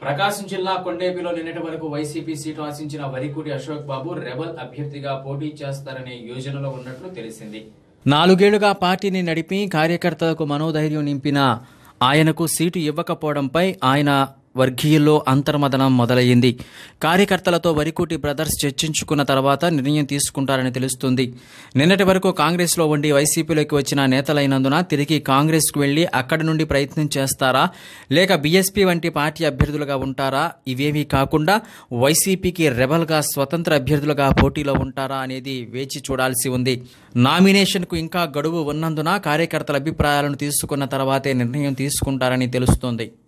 ప్రకాశం జిల్లా కొండేపిలో నిన్నటి వరకు వైసీపీ సీటు ఆశించిన వరికుడి అశోక్ బాబు రెబల్ అభ్యర్థిగా పోటీ చేస్తారనే యోజనలో ఉన్నట్లు తెలిసింది నాలుగేళ్లుగా పార్టీని నడిపి కార్యకర్తలకు మనోధైర్యం నింపిన ఆయనకు సీటు ఇవ్వకపోవడంపై ఆయన వర్గీయుల్లో అంతర్మదనం మొదలయ్యింది కార్యకర్తలతో వరికుటి బ్రదర్స్ చర్చించుకున్న తర్వాత నిర్ణయం తీసుకుంటారని తెలుస్తుంది నిన్నటి వరకు కాంగ్రెస్లో ఉండి వైసీపీలోకి వచ్చిన నేతలైనందున తిరిగి కాంగ్రెస్కు వెళ్లి అక్కడి నుండి ప్రయత్నం చేస్తారా లేక బీఎస్పీ వంటి పార్టీ అభ్యర్థులుగా ఉంటారా ఇవేమీ కాకుండా వైసీపీకి రెబల్గా స్వతంత్ర అభ్యర్థులుగా పోటీలో ఉంటారా అనేది వేచి చూడాల్సి ఉంది నామినేషన్కు ఇంకా గడువు ఉన్నందున కార్యకర్తల అభిప్రాయాలను తీసుకున్న తర్వాతే నిర్ణయం తీసుకుంటారని తెలుస్తోంది